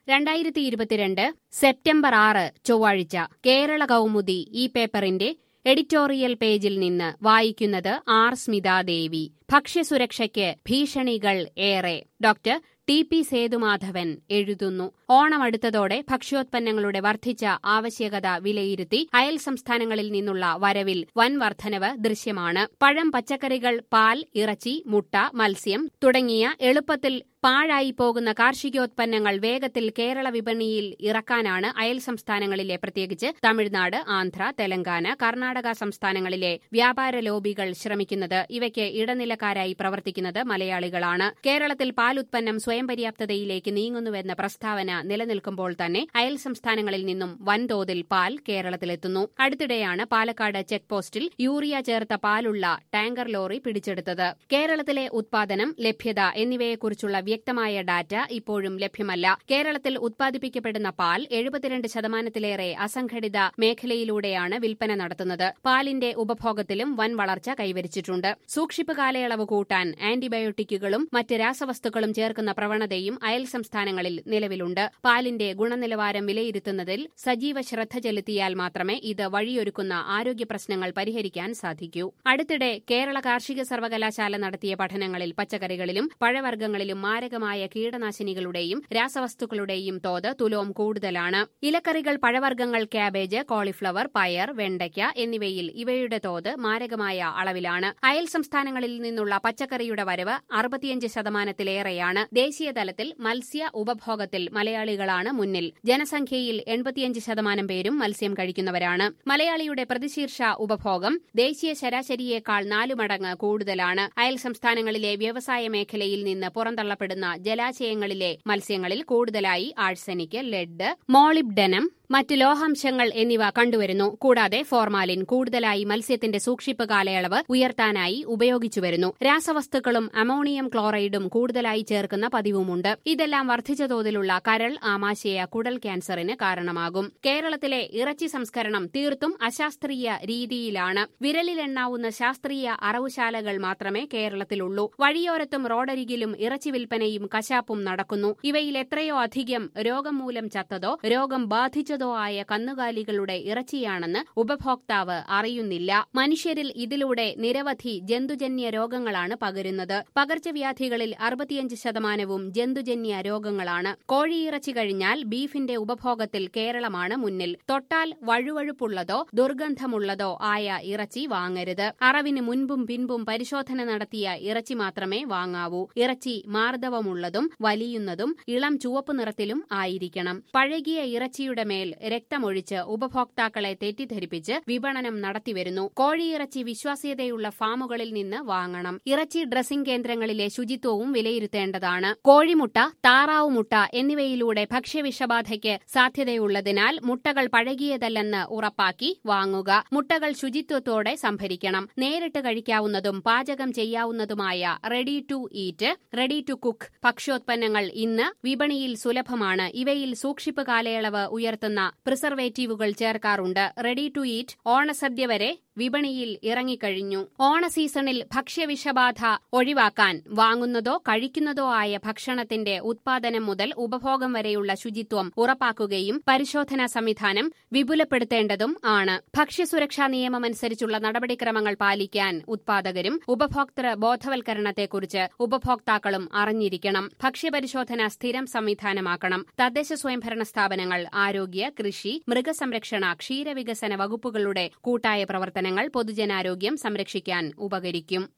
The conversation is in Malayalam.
രണ്ടായിരത്തി ഇരുപത്തിരണ്ട് സെപ്റ്റംബർ ആറ് ചൊവ്വാഴ്ച കേരള കൗമുദി ഈ പേപ്പറിന്റെ എഡിറ്റോറിയൽ പേജിൽ നിന്ന് വായിക്കുന്നത് ആർ സ്മിതാദേവി ഭക്ഷ്യസുരക്ഷയ്ക്ക് ഭീഷണികൾ ഏറെ ഡോക്ടർ ടി പി സേതുമാധവൻ എഴുതുന്നു ഓണമടുത്തതോടെ ഭക്ഷ്യോത്പന്നങ്ങളുടെ വർദ്ധിച്ച ആവശ്യകത വിലയിരുത്തി അയൽ സംസ്ഥാനങ്ങളിൽ നിന്നുള്ള വരവിൽ വൻ വർധനവ് ദൃശ്യമാണ് പഴം പച്ചക്കറികൾ പാൽ ഇറച്ചി മുട്ട മത്സ്യം തുടങ്ങിയ എളുപ്പത്തിൽ പാഴായി പോകുന്ന കാർഷികോത്പന്നങ്ങൾ വേഗത്തിൽ കേരള വിപണിയിൽ ഇറക്കാനാണ് അയൽ സംസ്ഥാനങ്ങളിലെ പ്രത്യേകിച്ച് തമിഴ്നാട് ആന്ധ്ര തെലങ്കാന കർണാടക സംസ്ഥാനങ്ങളിലെ വ്യാപാര ലോബികൾ ശ്രമിക്കുന്നത് ഇവയ്ക്ക് ഇടനിലക്കാരായി പ്രവർത്തിക്കുന്നത് മലയാളികളാണ് കേരളത്തിൽ പാൽ ഉത്പന്നം സ്വയം പര്യാപ്തതയിലേക്ക് നീങ്ങുന്നുവെന്ന പ്രസ്താവന നിലനിൽക്കുമ്പോൾ തന്നെ അയൽ സംസ്ഥാനങ്ങളിൽ നിന്നും വൻതോതിൽ പാൽ കേരളത്തിലെത്തുന്നു അടുത്തിടെയാണ് പാലക്കാട് ചെക്ക് പോസ്റ്റിൽ യൂറിയ ചേർത്ത പാലുള്ള ടാങ്കർ ലോറി പിടിച്ചെടുത്തത് കേരളത്തിലെ ഉത്പാദനം ലഭ്യത എന്നിവയെക്കുറിച്ചുള്ള വ്യക്തമായ ഡാറ്റ ഇപ്പോഴും ലഭ്യമല്ല കേരളത്തിൽ ഉത്പാദിപ്പിക്കപ്പെടുന്ന പാൽ എഴുപത്തിരണ്ട് ശതമാനത്തിലേറെ അസംഘടിത മേഖലയിലൂടെയാണ് വിൽപ്പന നടത്തുന്നത് പാലിന്റെ ഉപഭോഗത്തിലും വൻ വളർച്ച കൈവരിച്ചിട്ടുണ്ട് സൂക്ഷിപ്പ് കാലയളവ് കൂട്ടാൻ ആന്റിബയോട്ടിക്കുകളും മറ്റ് രാസവസ്തുക്കളും ചേർക്കുന്ന പ്രവണതയും അയൽ സംസ്ഥാനങ്ങളിൽ നിലവിലുണ്ട് പാലിന്റെ ഗുണനിലവാരം വിലയിരുത്തുന്നതിൽ സജീവ ശ്രദ്ധ ചെലുത്തിയാൽ മാത്രമേ ഇത് വഴിയൊരുക്കുന്ന ആരോഗ്യ പ്രശ്നങ്ങൾ പരിഹരിക്കാൻ സാധിക്കൂ അടുത്തിടെ കേരള കാർഷിക സർവകലാശാല നടത്തിയ പഠനങ്ങളിൽ പച്ചക്കറികളിലും പഴവർഗ്ഗങ്ങളിലും മാരകമായ കീടനാശിനികളുടെയും രാസവസ്തുക്കളുടെയും തോത് തുലോം കൂടുതലാണ് ഇലക്കറികൾ പഴവർഗ്ഗങ്ങൾ ക്യാബേജ് കോളിഫ്ലവർ പയർ വെണ്ടയ്ക്ക എന്നിവയിൽ ഇവയുടെ തോത് മാരകമായ അളവിലാണ് അയൽ സംസ്ഥാനങ്ങളിൽ നിന്നുള്ള പച്ചക്കറിയുടെ വരവ് അറുപത്തിയഞ്ച് ശതമാനത്തിലേറെയാണ് ദേശീയ തലത്തിൽ മത്സ്യ ഉപഭോഗത്തിൽ മലയാളികളാണ് മുന്നിൽ ജനസംഖ്യയിൽ എൺപത്തിയഞ്ച് ശതമാനം പേരും മത്സ്യം കഴിക്കുന്നവരാണ് മലയാളിയുടെ പ്രതിശീർഷ ഉപഭോഗം ദേശീയ ശരാശരിയേക്കാൾ നാലു മടങ്ങ് കൂടുതലാണ് അയൽ സംസ്ഥാനങ്ങളിലെ വ്യവസായ മേഖലയിൽ നിന്ന് പുറന്തള്ളപ്പെടുന്ന ജലാശയങ്ങളിലെ മത്സ്യങ്ങളിൽ കൂടുതലായി ആഴ്സനിക് ലെഡ് മോളിബ്ഡനം മറ്റ് ലോഹാംശങ്ങൾ എന്നിവ കണ്ടുവരുന്നു കൂടാതെ ഫോർമാലിൻ കൂടുതലായി മത്സ്യത്തിന്റെ സൂക്ഷിപ്പ് കാലയളവ് ഉയർത്താനായി ഉപയോഗിച്ചുവരുന്നു രാസവസ്തുക്കളും അമോണിയം ക്ലോറൈഡും കൂടുതലായി ചേർക്കുന്ന പതിവുമുണ്ട് ഇതെല്ലാം വർദ്ധിച്ച തോതിലുള്ള കരൾ ആമാശയ കുടൽ ക്യാൻസറിന് കാരണമാകും കേരളത്തിലെ ഇറച്ചി സംസ്കരണം തീർത്തും അശാസ്ത്രീയ രീതിയിലാണ് വിരലിലെണ്ണാവുന്ന ശാസ്ത്രീയ അറവുശാലകൾ മാത്രമേ കേരളത്തിലുള്ളൂ വഴിയോരത്തും റോഡരികിലും ഇറച്ചി വിൽപ്പനയും കശാപ്പും നടക്കുന്നു ഇവയിൽ എത്രയോ അധികം രോഗം മൂലം ചത്തതോ രോഗം ബാധിച്ചതോ ആയ കന്നുകാലികളുടെ ഇറച്ചിയാണെന്ന് ഉപഭോക്താവ് അറിയുന്നില്ല മനുഷ്യരിൽ ഇതിലൂടെ നിരവധി ജന്തുജന്യ രോഗങ്ങളാണ് പകരുന്നത് പകർച്ചവ്യാധികളിൽ അറുപത്തിയഞ്ച് ശതമാനവും ജന്തുജന്യ രോഗങ്ങളാണ് കോഴിയിറച്ചി കഴിഞ്ഞാൽ ബീഫിന്റെ ഉപഭോഗത്തിൽ കേരളമാണ് മുന്നിൽ തൊട്ടാൽ വഴുവഴുപ്പുള്ളതോ ദുർഗന്ധമുള്ളതോ ആയ ഇറച്ചി വാങ്ങരുത് അറവിന് മുൻപും പിൻപും പരിശോധന നടത്തിയ ഇറച്ചി മാത്രമേ വാങ്ങാവൂ ഇറച്ചി മാർദ്ദവമുള്ളതും വലിയുന്നതും ഇളം ചുവപ്പ് നിറത്തിലും ആയിരിക്കണം പഴകിയ ഇറച്ചിയുടെ മേൽ രക്തമൊഴിച്ച് ഉപഭോക്താക്കളെ തെറ്റിദ്ധരിപ്പിച്ച് വിപണനം നടത്തിവരുന്നു കോഴിയിറച്ചി വിശ്വാസ്യതയുള്ള ഫാമുകളിൽ നിന്ന് വാങ്ങണം ഇറച്ചി ഡ്രസ്സിംഗ് കേന്ദ്രങ്ങളിലെ ശുചിത്വവും വിലയിരുത്തേണ്ടതാണ് കോഴിമുട്ട താറാവ് മുട്ട എന്നിവയിലൂടെ ഭക്ഷ്യവിഷബാധയ്ക്ക് സാധ്യതയുള്ളതിനാൽ മുട്ടകൾ പഴകിയതല്ലെന്ന് ഉറപ്പാക്കി വാങ്ങുക മുട്ടകൾ ശുചിത്വത്തോടെ സംഭരിക്കണം നേരിട്ട് കഴിക്കാവുന്നതും പാചകം ചെയ്യാവുന്നതുമായ ready to eat ready to cook ഭക്ഷ്യോത്പന്നങ്ങൾ ഇന്ന് വിപണിയിൽ സുലഭമാണ് ഇവയിൽ സൂക്ഷിപ്പ് കാലയളവ് ഉയർത്തുന്ന പ്രിസർവേറ്റീവുകൾ ചേർക്കാറുണ്ട് റെഡി ടു ഈറ്റ് ഓണസദ്യ വരെ വിപണിയിൽ ഇറങ്ങിക്കഴിഞ്ഞു ഓണ സീസണിൽ ഭക്ഷ്യവിഷബാധ ഒഴിവാക്കാൻ വാങ്ങുന്നതോ കഴിക്കുന്നതോ ആയ ഭക്ഷണത്തിന്റെ ഉത്പാദനം മുതൽ ഉപഭോഗം വരെയുള്ള ശുചിത്വം ഉറപ്പാക്കുകയും പരിശോധനാ സംവിധാനം വിപുലപ്പെടുത്തേണ്ടതും ആണ് ഭക്ഷ്യസുരക്ഷാ നിയമമനുസരിച്ചുള്ള നടപടിക്രമങ്ങൾ പാലിക്കാൻ ഉത്പാദകരും ഉപഭോക്തൃ ബോധവൽക്കരണത്തെക്കുറിച്ച് ഉപഭോക്താക്കളും അറിഞ്ഞിരിക്കണം ഭക്ഷ്യപരിശോധന സ്ഥിരം സംവിധാനമാക്കണം തദ്ദേശ സ്വയംഭരണ സ്ഥാപനങ്ങൾ ആരോഗ്യ കൃഷി മൃഗസംരക്ഷണ ക്ഷീരവികസന വകുപ്പുകളുടെ കൂട്ടായ പ്രവർത്തനങ്ങൾ പൊതുജനാരോഗ്യം സംരക്ഷിക്കാൻ ഉപകരിക്കും